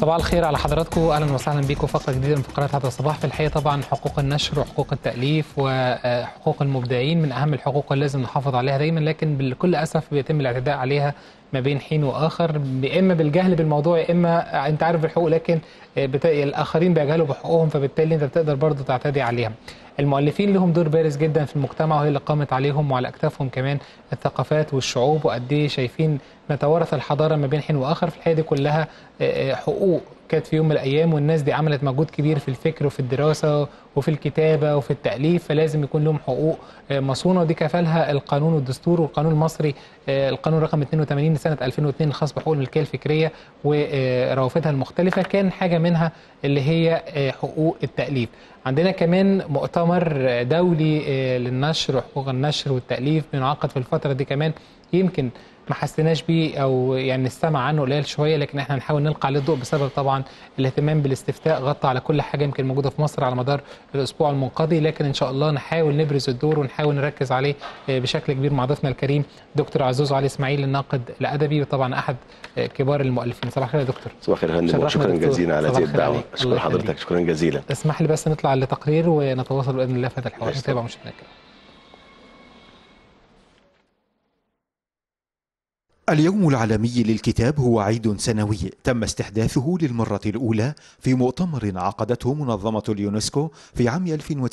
صباح الخير على حضراتكم اهلا وسهلا بكم فقره جديده من فقرات هذا الصباح في الحقيقه طبعا حقوق النشر وحقوق التاليف وحقوق المبدعين من اهم الحقوق اللي لازم نحافظ عليها دايما لكن بكل اسف بيتم الاعتداء عليها ما بين حين واخر يا اما بالجهل بالموضوع يا اما انت عارف الحقوق لكن بت... الاخرين بيجهلوا بحقوقهم فبالتالي انت بتقدر برضه تعتدي عليها المؤلفين لهم دور بارز جدا في المجتمع وهي اللي قامت عليهم وعلى اكتافهم كمان الثقافات والشعوب وقد ايه شايفين نتوارث الحضاره ما بين حين واخر في الحقيقه دي كلها حقوق كانت في يوم من الايام والناس دي عملت مجهود كبير في الفكر وفي الدراسه وفي الكتابه وفي التاليف فلازم يكون لهم حقوق مصونه ودي كفلها القانون والدستور والقانون المصري القانون رقم 82 لسنه 2002 الخاص بحقوق الملكيه الفكريه وروافدها المختلفه كان حاجه منها اللي هي حقوق التاليف عندنا كمان مؤتمر دولي للنشر وحقوق النشر والتاليف بينعقد في الفتره دي كمان يمكن ما حسيناش بيه او يعني نستمع عنه قليل شويه لكن احنا هنحاول نلقى عليه الضوء بسبب طبعا الاهتمام بالاستفتاء غطى على كل حاجه يمكن موجوده في مصر على مدار الاسبوع المنقضي لكن ان شاء الله نحاول نبرز الدور ونحاول نركز عليه بشكل كبير مع ضيفنا الكريم دكتور عزوز علي اسماعيل الناقد الادبي وطبعا احد كبار المؤلفين صباح الخير يا دكتور صباح الخير يا فندم شكرا جزيلا على هذه الدعوه اشكر حضرتك شكرا جزيلا اسمح لي بس نطلع لتقرير ونتواصل باذن الله في هذا الحوار نتابع مشاهدينا اليوم العالمي للكتاب هو عيد سنوي تم استحداثه للمرة الأولى في مؤتمر عقدته منظمة اليونسكو في عام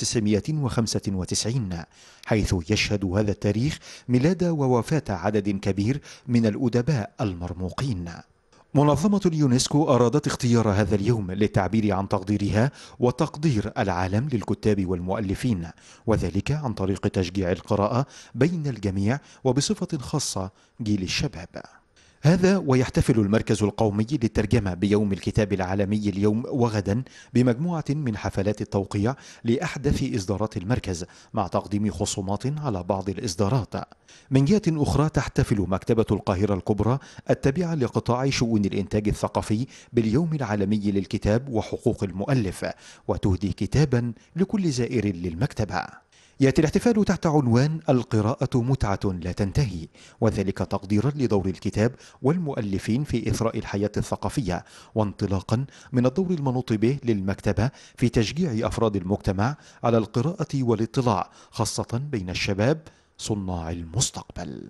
1995 حيث يشهد هذا التاريخ ميلاد ووفاة عدد كبير من الأدباء المرموقين منظمة اليونسكو أرادت اختيار هذا اليوم للتعبير عن تقديرها وتقدير العالم للكتاب والمؤلفين وذلك عن طريق تشجيع القراءة بين الجميع وبصفة خاصة جيل الشباب هذا ويحتفل المركز القومي للترجمة بيوم الكتاب العالمي اليوم وغدا بمجموعة من حفلات التوقيع لأحدث إصدارات المركز مع تقديم خصومات على بعض الإصدارات من جهة أخرى تحتفل مكتبة القاهرة الكبرى التابعة لقطاع شؤون الإنتاج الثقافي باليوم العالمي للكتاب وحقوق المؤلف وتهدي كتابا لكل زائر للمكتبة ياتي الاحتفال تحت عنوان القراءة متعة لا تنتهي وذلك تقديرا لدور الكتاب والمؤلفين في إثراء الحياة الثقافية وانطلاقا من الدور المنوط به للمكتبة في تشجيع أفراد المجتمع على القراءة والاطلاع خاصة بين الشباب صناع المستقبل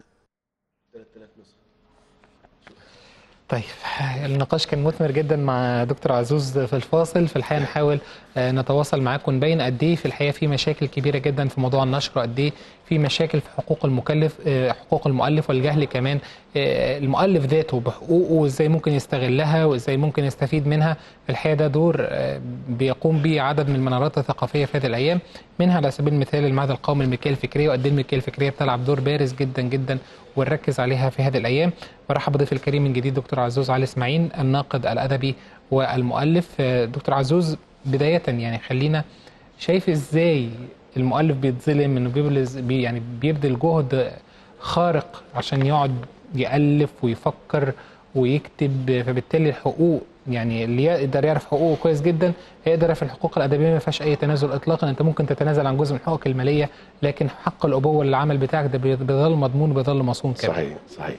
طيب النقاش كان مثمر جدا مع دكتور عزوز في الفاصل في الحقيقه نحاول نتواصل معاكم ونبين قد ايه في الحقيقه في مشاكل كبيره جدا في موضوع النشر وقد ايه في مشاكل في حقوق المكلف حقوق المؤلف والجهل كمان المؤلف ذاته بحقوقه وازاي ممكن يستغلها وازاي ممكن يستفيد منها في الحقيقه ده دور بيقوم به عدد من المنارات الثقافيه في هذه الايام منها على سبيل المثال المعهد القومي للملكيه الفكريه وقد ايه الملكيه الفكريه بتلعب دور بارز جدا جدا ونركز عليها في هذه الايام برحب بضيف الكريم من جديد دكتور عزوز علي اسماعيل الناقد الادبي والمؤلف دكتور عزوز بدايه يعني خلينا شايف ازاي المؤلف بيتظلم انه بيبذل يعني بيبذل جهد خارق عشان يقعد يالف ويفكر ويكتب فبالتالي الحقوق يعني اللي يقدر يعرف حقوقه كويس جدا يقدر يعرف الحقوق الادبيه ما فيهاش اي تنازل اطلاقا انت ممكن تتنازل عن جزء من حقوقك الماليه لكن حق الابوه للعمل بتاعك ده بيظل مضمون وبيظل مصون كمان صحيح صحيح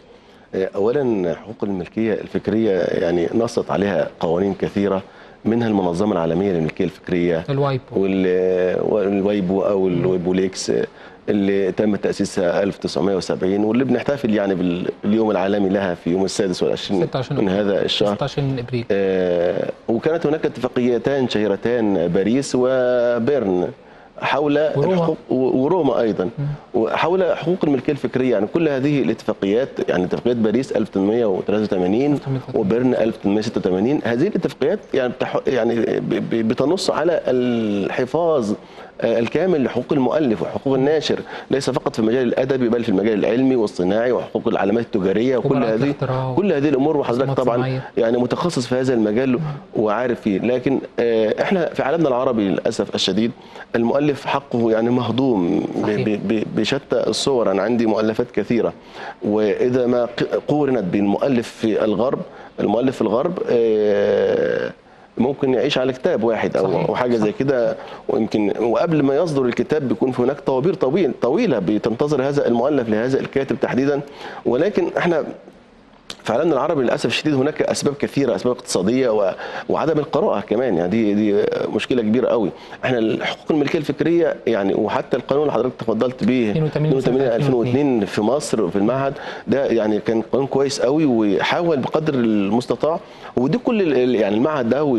اولا حقوق الملكيه الفكريه يعني نصت عليها قوانين كثيره منها المنظمه العالميه للملكيه الفكريه الوايبو والوايبو او الويبوليكس اللي تم تاسيسها 1970 واللي بنحتفل يعني باليوم العالمي لها في يوم السادس والعشرين من هذا الشهر 16 ابريل آه وكانت هناك اتفاقيتان شهيرتان باريس وبيرن حول وروما. الحقوق وروما ايضا حول حقوق الملكيه الفكريه يعني كل هذه الاتفاقيات يعني اتفاقيات باريس 1883 وبيرن 1886 هذه الاتفاقيات يعني بتح يعني بتنص على الحفاظ الكامل لحقوق المؤلف وحقوق الناشر ليس فقط في المجال الادبي بل في المجال العلمي والصناعي وحقوق العلامات التجاريه وكل هذه كل هذه الامور وحضرتك طبعا يعني متخصص في هذا المجال وعارف فيه لكن احنا في عالمنا العربي للاسف الشديد المؤلف حقه يعني مهضوم بشتى الصور انا عندي مؤلفات كثيره واذا ما قورنت بالمؤلف في الغرب المؤلف في الغرب ممكن يعيش على كتاب واحد او صحيح. حاجه زي كده ويمكن وقبل ما يصدر الكتاب بيكون في هناك طوابير طويل طويله بتنتظر هذا المؤلف لهذا الكاتب تحديدا ولكن احنا في عالمنا العربي للاسف الشديد هناك اسباب كثيره اسباب اقتصاديه و... وعدم القراءه كمان يعني دي دي مشكله كبيره قوي احنا حقوق الملكيه الفكريه يعني وحتى القانون اللي حضرتك تفضلت به 82 2002 في مصر في المعهد ده يعني كان قانون كويس قوي وحاول بقدر المستطاع ودي كل يعني المعهد ده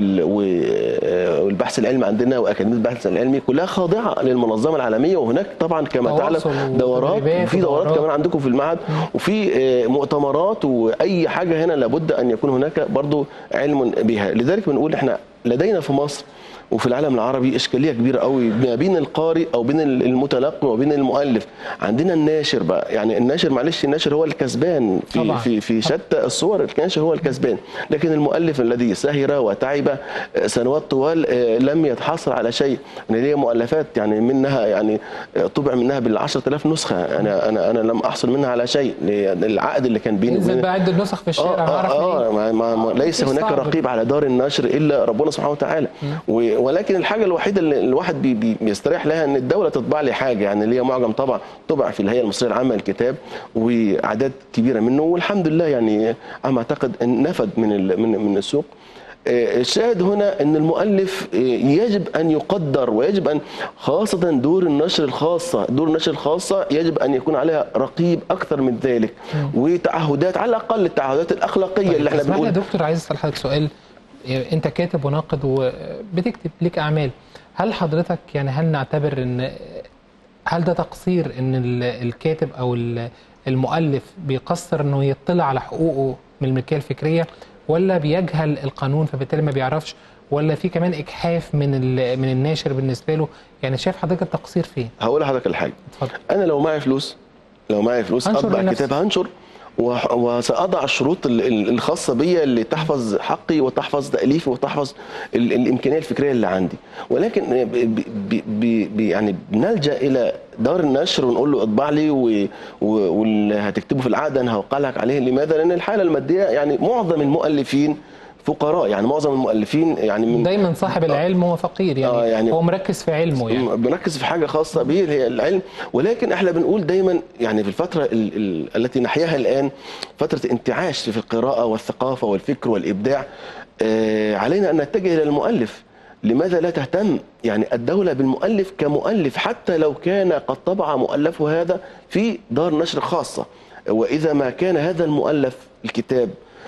والبحث العلمي عندنا واكاديميه البحث العلمي كلها خاضعه للمنظمه العالميه وهناك طبعا كما تعلم دورات وفي دورات كمان عندكم في المعهد وفي مؤتمرات واي حاجه هنا لابد ان يكون هناك برضو علم بها لذلك بنقول احنا لدينا في مصر وفي العالم العربي اشكاليه كبيره قوي ما بين القارئ او بين المتلقي وبين المؤلف عندنا الناشر بقى يعني الناشر معلش الناشر هو الكسبان في طبعا. في في شتى الصور الناشر هو الكسبان لكن المؤلف الذي سهر وتعب سنوات طوال لم يتحصل على شيء انا ليا مؤلفات يعني منها يعني طبع منها بال 10000 نسخه انا انا انا لم احصل منها على شيء العقد اللي كان بيني وبين بعد النسخ في الشارع اه اه, آه ما ما ما ليس هناك رقيب على دار النشر الا ربنا سبحانه وتعالى ولكن الحاجه الوحيده اللي الواحد بي بي بيستريح لها ان الدوله تطبع لي حاجه يعني ليا معجم طبعا طبع في الهيئه المصريه العامه للكتاب واعداد كبيره منه والحمد لله يعني انا اعتقد ان نفد من من من السوق الشاهد هنا ان المؤلف يجب ان يقدر ويجب ان خاصه دور النشر الخاصه دور النشر الخاصه يجب ان يكون عليها رقيب اكثر من ذلك وتعهدات على الاقل التعهدات الاخلاقيه طيب اللي احنا بنقول بنقول يا دكتور عايز اسال حضرتك سؤال انت كاتب وناقد وبتكتب ليك اعمال هل حضرتك يعني هل نعتبر ان هل ده تقصير ان الكاتب او المؤلف بيقصر انه يطلع على حقوقه من الملكيه الفكريه ولا بيجهل القانون فبالتالي ما بيعرفش ولا في كمان اجحاف من من الناشر بالنسبه له يعني شايف حضرتك التقصير فين هقول لحضرتك الحاجه انا لو معي فلوس لو معي فلوس اطبع كتاب هنشر وساضع الشروط الخاصه بي اللي تحفظ حقي وتحفظ تاليفي وتحفظ الامكانيه الفكريه اللي عندي ولكن بي بي يعني بنلجا الى دار النشر ونقول له اطبع لي واللي هتكتبه في العقد انا هوقع لك عليه لماذا؟ لان الحاله الماديه يعني معظم المؤلفين فقراء يعني معظم المؤلفين يعني من دايما صاحب العلم هو فقير يعني, آه يعني هو مركز في علمه يعني مركز في حاجه خاصه به هي العلم ولكن احنا بنقول دايما يعني في الفتره ال ال التي نحياها الان فتره انتعاش في القراءه والثقافه والفكر والابداع آه علينا ان نتجه الى المؤلف لماذا لا تهتم يعني الدولة بالمؤلف كمؤلف حتى لو كان قد طبع مؤلفه هذا في دار نشر خاصة وإذا ما كان هذا المؤلف الكتاب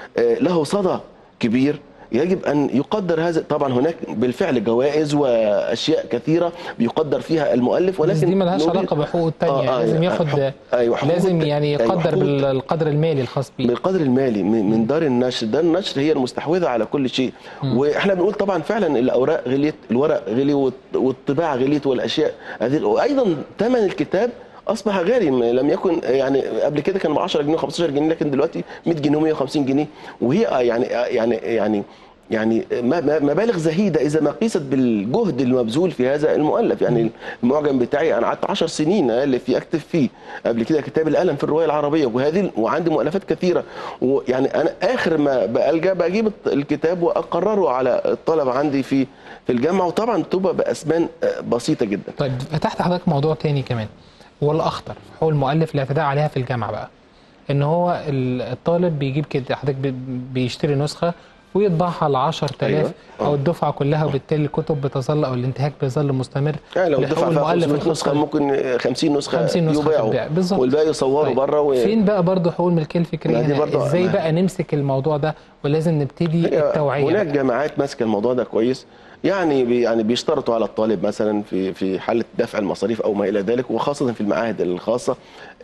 له صدى كبير يجب ان يقدر هذا طبعا هناك بالفعل جوائز واشياء كثيره بيقدر فيها المؤلف ولكن دي مالهاش علاقه بحقوقه الثانيه آه آه لازم ياخد أيوة لازم يعني يقدر أيوة بالقدر المالي الخاص بيه بالقدر المالي من دار النشر دار النشر هي المستحوذه على كل شيء م. واحنا بنقول طبعا فعلا الاوراق غليت الورق غلي والطباعه غليت والاشياء هذه وايضا ثمن الكتاب اصبح غالي لم يكن يعني قبل كده كان ب 10 جنيه و15 جنيه لكن دلوقتي 100 جنيه و150 جنيه وهي يعني يعني يعني يعني مبالغ زهيده اذا ما قيست بالجهد المبذول في هذا المؤلف يعني المعجم بتاعي انا قعدت 10 سنين الف فيه اكتب فيه قبل كده كتاب القلم في الروايه العربيه وهذه وعندي مؤلفات كثيره ويعني انا اخر ما بلجا بجيب الكتاب واقرره على الطلبه عندي في في الجامعه وطبعا تبقى باثمان بسيطه جدا. طيب فتحت حضرتك موضوع تاني كمان هو الاخطر هو المؤلف الاعتداء عليها في الجامعه بقى ان هو الطالب بيجيب كده حضرتك بيشتري نسخه ويطبعها ل 10000 أيوة. او الدفعه كلها وبالتالي الكتب بتظل او الانتهاك بيظل مستمر يعني لو الدفعه المؤلف نسخه ممكن 50 نسخه 50 نسخه يباعوا بالظبط والباقي يصوروا طيب. بره و... فين بقى برضه حقوق الملكيه الفكريه ازاي بقى نمسك الموضوع ده ولازم نبتدي التوعيه هناك جامعات ماسكه الموضوع ده كويس يعني بي يعني بيشترطوا على الطالب مثلا في في حاله دفع المصاريف او ما الى ذلك وخاصه في المعاهد الخاصه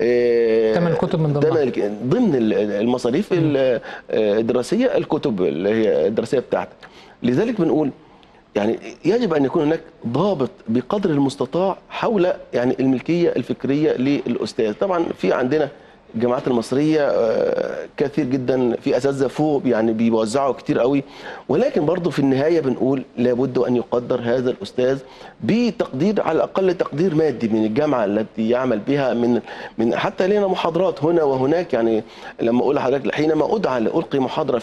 ثمن الكتب من ضمنها ضمن المصاريف الدراسيه الكتب اللي هي الدراسيه بتاعتك لذلك بنقول يعني يجب ان يكون هناك ضابط بقدر المستطاع حول يعني الملكيه الفكريه للاستاذ طبعا في عندنا الجامعات المصريه كثير جدا في اساتذه فوق يعني بيوزعوا كتير قوي ولكن برضه في النهايه بنقول لابد ان يقدر هذا الاستاذ بتقدير على الاقل تقدير مادي من الجامعه التي يعمل بها من من حتى لنا محاضرات هنا وهناك يعني لما اقول لحضرتك حينما ادعى لالقي محاضره في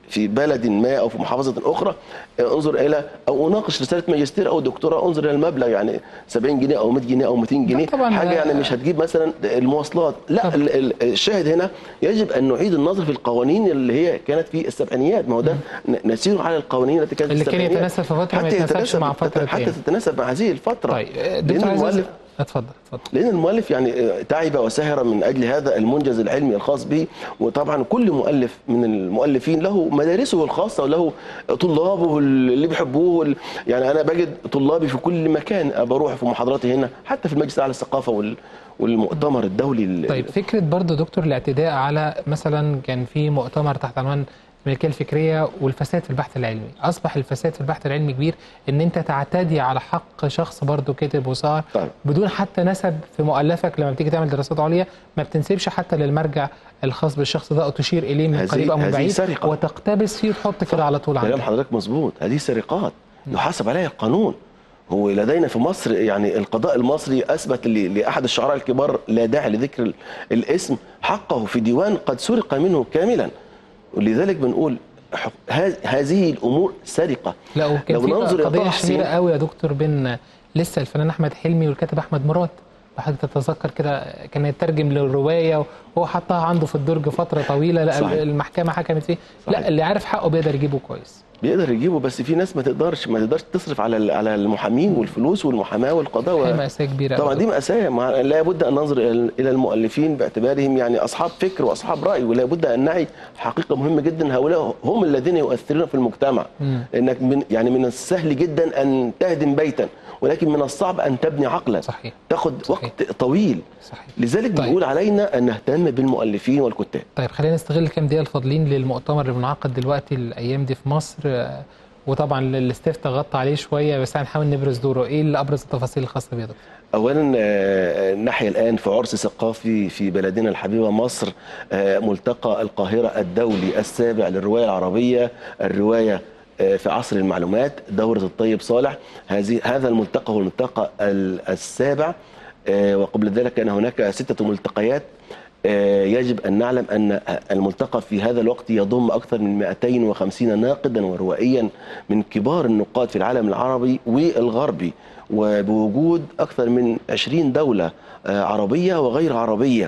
في بلد ما او في محافظه اخرى آه، انظر الى او اناقش رساله ماجستير او دكتوراه انظر الى المبلغ يعني 70 جنيه او 100 جنيه او 200 جنيه طبعاً، حاجه آه، يعني مش هتجيب مثلا المواصلات لا طبعاً. ال- ال- الشاهد هنا يجب ان نعيد النظر في القوانين اللي هي كانت في السبعينيات ما هو ده ن- نسير على القوانين التي كانت في اللي كان السبعينيات يتناسب في فترة ما حتى يتناسبش يتناسب- مع فترة حتى تانية. تتناسب مع هذه الفتره طيب لان دكتور عزيز المؤلف اتفضل اتفضل لان المؤلف يعني تعب وسهر من اجل هذا المنجز العلمي الخاص به وطبعا كل مؤلف من المؤلفين له مدارسه الخاصه وله طلابه اللي بيحبوه وال- يعني انا بجد طلابي في كل مكان بروح في محاضراتي هنا حتى في المجلس الاعلى للثقافه وال- والمؤتمر الدولي ال- طيب فكرة برضو دكتور الاعتداء على مثلا كان في مؤتمر تحت عنوان الملكية الفكرية والفساد في البحث العلمي أصبح الفساد في البحث العلمي كبير إن أنت تعتدي على حق شخص برضو كاتب وصار طيب. بدون حتى نسب في مؤلفك لما بتيجي تعمل دراسات عليا ما بتنسبش حتى للمرجع الخاص بالشخص ده أو تشير إليه من هذه- قريب أو من هذه بعيد سرقة. وتقتبس فيه وتحط كده على طول كلام عندك حضرتك مظبوط هذه سرقات يحاسب عليها القانون هو لدينا في مصر يعني القضاء المصري اثبت ل- لاحد الشعراء الكبار لا داعي لذكر ال- الاسم حقه في ديوان قد سرق منه كاملا ولذلك بنقول حق- ه- هذه الامور سرقه لا وكان لو في ننظر إلى قضية طه حسين- شهيرة قوي يا دكتور بين لسه الفنان أحمد حلمي والكاتب أحمد مراد وحضرتك تتذكر كده كان يترجم للرواية وهو حطها عنده في الدرج فترة طويلة لا صحيح. المحكمة حكمت فيه صحيح. لا اللي عارف حقه بيقدر يجيبه كويس بيقدر يجيبه بس في ناس ما تقدرش ما تقدرش تصرف على ال- على المحامين والفلوس والمحاماه والقضاء هي و- مأساة كبيرة طبعا أوي. دي مأساة ما- لا بد أن ننظر إلى الى المؤلفين باعتبارهم يعني أصحاب فكر وأصحاب رأي ولا بد أن نعي حقيقة مهمة جدا هؤلاء هم الذين يؤثرون في المجتمع مم. إنك من يعني من السهل جدا أن تهدم بيتا ولكن من الصعب أن تبني عقلا صحيح تاخد صحيح. وقت طويل صحيح لذلك طيب. بنقول علينا أن نهتم بالمؤلفين والكتاب طيب خلينا نستغل الكام دقيقة الفاضلين للمؤتمر اللي بنعقد دلوقتي الأيام دي في مصر آه، وطبعا الاستاف غطى عليه شوية بس هنحاول نبرز دوره إيه اللي أبرز التفاصيل الخاصة بيه يا دكتور؟ اولا آه، نحيا الان في عرس ثقافي في بلدنا الحبيبه مصر آه، ملتقى القاهره الدولي السابع للروايه العربيه الروايه آه، في عصر المعلومات دوره الطيب صالح هذه هذا الملتقى هو الملتقى ال- السابع آه، وقبل ذلك كان هناك سته ملتقيات آه، يجب أن نعلم أن الملتقى في هذا الوقت يضم أكثر من 250 ناقدا وروائيا من كبار النقاد في العالم العربي والغربي وبوجود أكثر من 20 دولة آه، عربية وغير عربية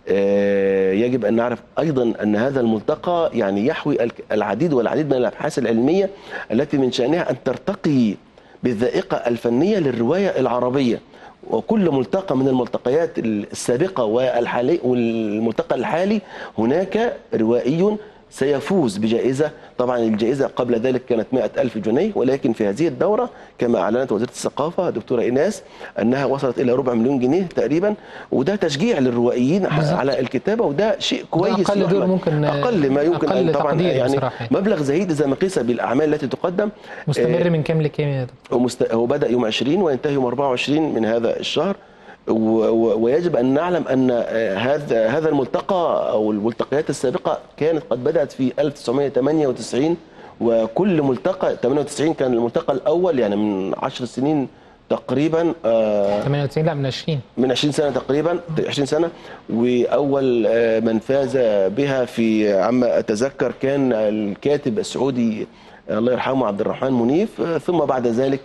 آه، يجب أن نعرف أيضا أن هذا الملتقى يعني يحوي الك- العديد والعديد من الأبحاث العلمية التي من شأنها أن ترتقي بالذائقة الفنية للرواية العربية وكل ملتقى من الملتقيات السابقة والحالي والملتقى الحالي هناك روائي سيفوز بجائزة طبعا الجائزة قبل ذلك كانت 100 ألف جنيه ولكن في هذه الدورة كما أعلنت وزيرة الثقافة دكتورة إيناس أنها وصلت إلى ربع مليون جنيه تقريبا وده تشجيع للروائيين بالظبط. على الكتابة وده شيء كويس أقل يا دور أحمد. ممكن- أقل ما يمكن أقل أن طبعا تقدير يعني بصراحة. مبلغ زهيد إذا ما قيس بالأعمال التي تقدم مستمر من كام لكام يا دكتور؟ ومست... هو بدأ يوم 20 وينتهي يوم 24 من هذا الشهر و... و... ويجب أن نعلم أن آه، هذا هذا الملتقى أو الملتقيات السابقة كانت قد بدأت في 1998 وكل ملتقى 98 كان الملتقى الأول يعني من 10 سنين تقريبا آه، 98 لا من 20 من 20 سنه تقريبا 20 سنه واول آه، من فاز بها في عما اتذكر كان الكاتب السعودي آه، الله يرحمه عبد الرحمن منيف آه، ثم بعد ذلك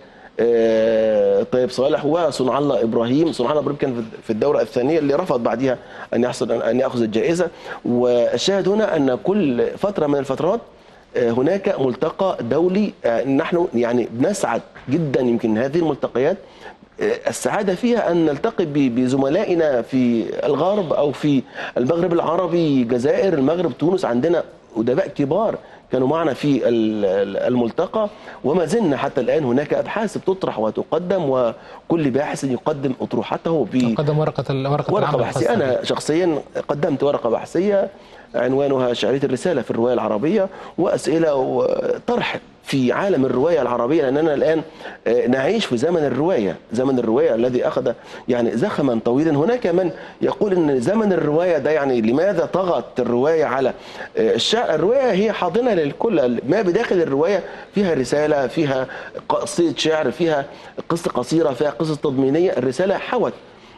آه، طيب صالح وصنع الله ابراهيم صنع الله ابراهيم كان في- في الدوره الثانيه اللي رفض بعدها ان يحصل ان ياخذ الجائزه والشاهد هنا ان كل فتره من الفترات آه، هناك ملتقى دولي آه، نحن يعني بنسعد جدا يمكن هذه الملتقيات السعادة فيها أن نلتقي ب- بزملائنا في الغرب أو في المغرب العربي الجزائر المغرب تونس عندنا أدباء كبار كانوا معنا في ال- ال- الملتقى وما زلنا حتى الآن هناك أبحاث بتطرح وتقدم وكل باحث يقدم أطروحته ب قدم ورقة ال- ورقة ورقة العمل بحثية الخاصة أنا شخصيا قدمت ورقة بحثية عنوانها شعرية الرسالة في الرواية العربية وأسئلة وطرح في عالم الرواية العربية لأننا الآن آه، نعيش في زمن الرواية زمن الرواية الذي أخذ يعني زخما طويلا هناك من يقول أن زمن الرواية ده يعني لماذا طغت الرواية على آه، الشعر الرواية هي حاضنة للكل ما بداخل الرواية فيها رسالة فيها قصيدة شعر فيها قصة قصيرة فيها قصة تضمينية الرسالة حوت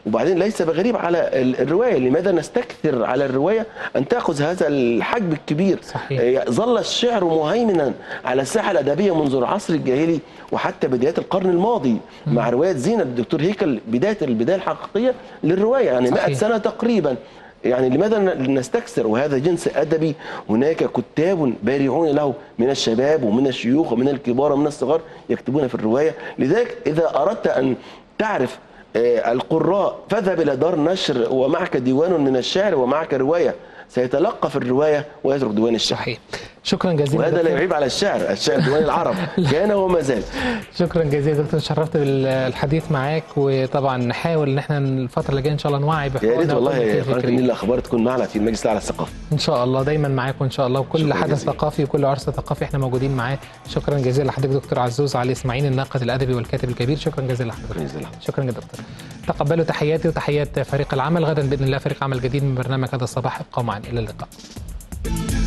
وبعدين ليس بغريب على ال- الروايه لماذا نستكثر على الروايه ان تاخذ هذا الحجم الكبير صحيح. آه، ظل الشعر مهيمنا على الساحه الادبيه منذ العصر الجاهلي وحتى بدايات القرن الماضي مع روايه زينه الدكتور هيكل بدايه البدايه الحقيقيه للروايه يعني 100 صحيح. سنه تقريبا يعني لماذا ن- نستكثر وهذا جنس ادبي هناك كتاب بارعون له من الشباب ومن الشيوخ ومن الكبار ومن الصغار يكتبون في الروايه لذلك اذا اردت ان تعرف آه، القراء فاذهب الى دار نشر ومعك ديوان من الشعر ومعك روايه سيتلقى في الروايه ويترك ديوان الشعر صحيح شكرا جزيلا وهذا لا دكتور. يعيب على الشعر الشعر ديوان العرب كان وما زال شكرا جزيلا دكتور شرفت بالحديث معاك وطبعا نحاول ان احنا الفتره اللي جايه ان شاء الله نوعي يا بحقوقنا ريت والله وكل قناه فكري. النيل الاخبار تكون معنا في المجلس الاعلى للثقافه ان شاء الله دايما معاكم ان شاء الله وكل شكراً حدث جزيلاً. ثقافي وكل عرس ثقافي احنا موجودين معاه شكرا جزيلا لحضرتك دكتور عزوز علي اسماعيل الناقد الادبي والكاتب الكبير شكرا جزيلا لحضرتك بإذن الله. شكرا جدا دكتور تقبلوا تحياتي وتحيات فريق العمل غدا باذن الله فريق عمل جديد من برنامج هذا الصباح ابقوا معنا الى اللقاء